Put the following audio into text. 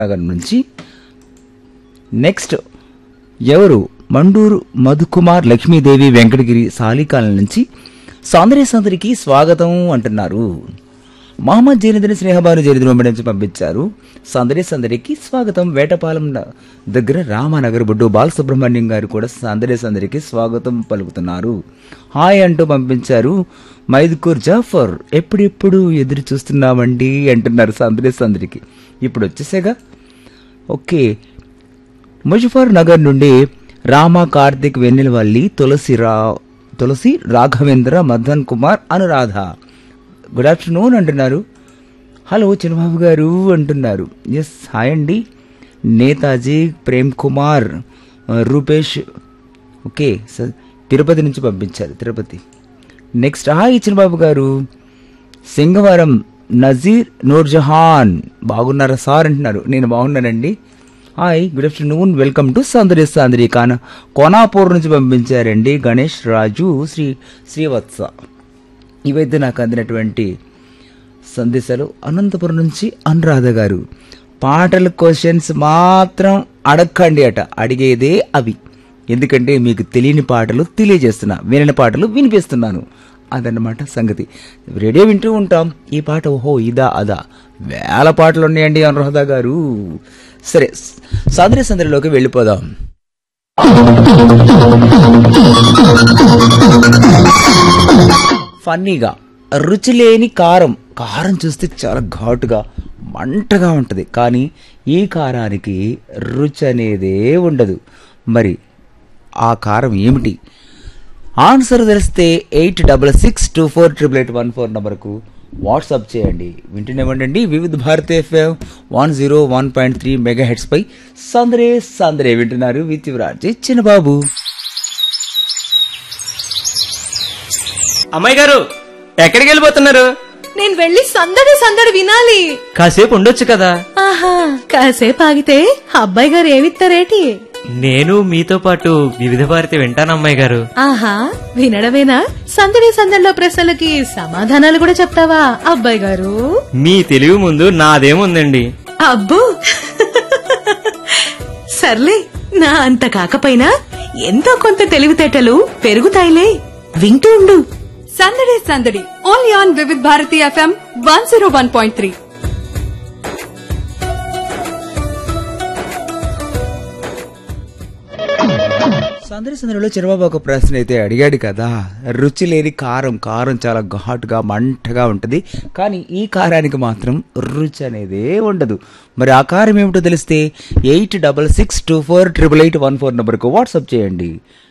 నగర్ నుంచి నెక్స్ట్ ఎవరు మండూరు మధుకుమార్ లక్ష్మీదేవి వెంకటగిరి సాలికాలం నుంచి సౌందర్య సౌందరికి స్వాగతం అంటున్నారు మహమ్మద్ జైనదిని స్నేహబాను జైనదిని వెంబడి నుంచి పంపించారు సౌందర్య సందరికి స్వాగతం వేటపాలెం న- దగ్గర రామానగర్ బుడ్డు బాలసుబ్రహ్మణ్యం గారు కూడా సౌందర్య సందరికి స్వాగతం పలుకుతున్నారు హాయ్ అంటూ పంపించారు మైదుకూర్ జాఫర్ ఎప్పుడెప్పుడు ఎదురు చూస్తున్నామండి అంటున్నారు సౌందర్య సందరికి ఇప్పుడు వచ్చేసేగా ఓకే ముజఫర్ నగర్ నుండి రామ కార్తిక్ వెన్నెలవల్లి తులసి రా తులసి రాఘవేంద్ర మదన్ కుమార్ అనురాధ గుడ్ ఆఫ్టర్నూన్ అంటున్నారు హలో చిన్నబాబు గారు అంటున్నారు ఎస్ హాయ్ అండి నేతాజీ ప్రేమ్ కుమార్ ఆ, రూపేష్ ఓకే స- తిరుపతి నుంచి పంపించారు తిరుపతి నెక్స్ట్ హాయ్ చిన్నబాబు గారు సింగవరం నజీర్ నూర్జహాన్ బాగున్నారా సార్ అంటున్నారు నేను బాగున్నానండి hi good afternoon welcome to Soundarya సాంద్రి కాన కోనాపూర్ నుంచి పంపించారండి గణేష్ రాజు శ్రీ శ్రీవత్స ఇవైతే నాకు అందినటువంటి సందేశాలు అనంతపురం నుంచి అనురాధ గారు పాటల క్వశ్చన్స్ మాత్రం అడగండి అట అడిగేదే అవి ఎందుకంటే మీకు తెలియని పాటలు తెలియజేస్తున్నా వినని పాటలు వినిపిస్తున్నాను అదన్నమాట సంగతి రేడియో వింటూ ఉంటాం ఈ పాట ఓహో ఇదా అదా వేల పాటలు ఉన్నాయండి అనురాధ గారు సరే సాంద్ర సందరిలోకి వెళ్ళిపోదాం ఫన్నీగా రుచి లేని కారం కారం చూస్తే చాలా ఘాటుగా మంటగా ఉంటుంది కానీ ఈ కారానికి రుచి అనేదే ఉండదు మరి ఆ కారం ఏమిటి ఆన్సర్ తెలిస్తే eight double six two four triple eight one four నంబర్కు వాట్సాప్ చేయండి వింటూనేమండి Vividh Bharati FM one zero one point three megahertz పై సందరే సందరే వింటున్నారు విత్ యువరాజ్ చిన్నబాబు అమ్మాయి గారు ఎక్కడికి వెళ్ళిపోతున్నారు నేను వెళ్ళి సందడి సందడి వినాలి కాసేపు ఉండొచ్చు కదా ఆహా కాసేపు ఆగితే అబ్బాయి గారు ఏమిస్తారేటి నేను మీతో పాటు వివిధ భారతి వింటాను అమ్మాయి గారు ఆహా వినడమేనా సందడి సందడిలో ప్రశ్నలకి సమాధానాలు కూడా చెప్తావా అబ్బాయి గారు మీ తెలివి ముందు నాదేముందండి అబ్బో సర్లే నా అంత కాకపోయినా ఎంతో కొంత తెలివితేటలు పెరుగుతాయిలే వింటూ ఉండు సందడి సందడి only on Vividh Bharati FM one zero one point three సందరి సందరిలో చిరబాబు ఒక ప్రశ్న అయితే అడిగాడు కదా రుచి లేని కారం కారం చాలా ఘాటుగా మంటగా ఉంటుంది కానీ ఈ కారానికి మాత్రం రుచి అనేదే ఉండదు మరి ఆ కారం ఏమిటో తెలిస్తే eight double six two four triple eight one four నెంబర్కు వాట్సాప్ చేయండి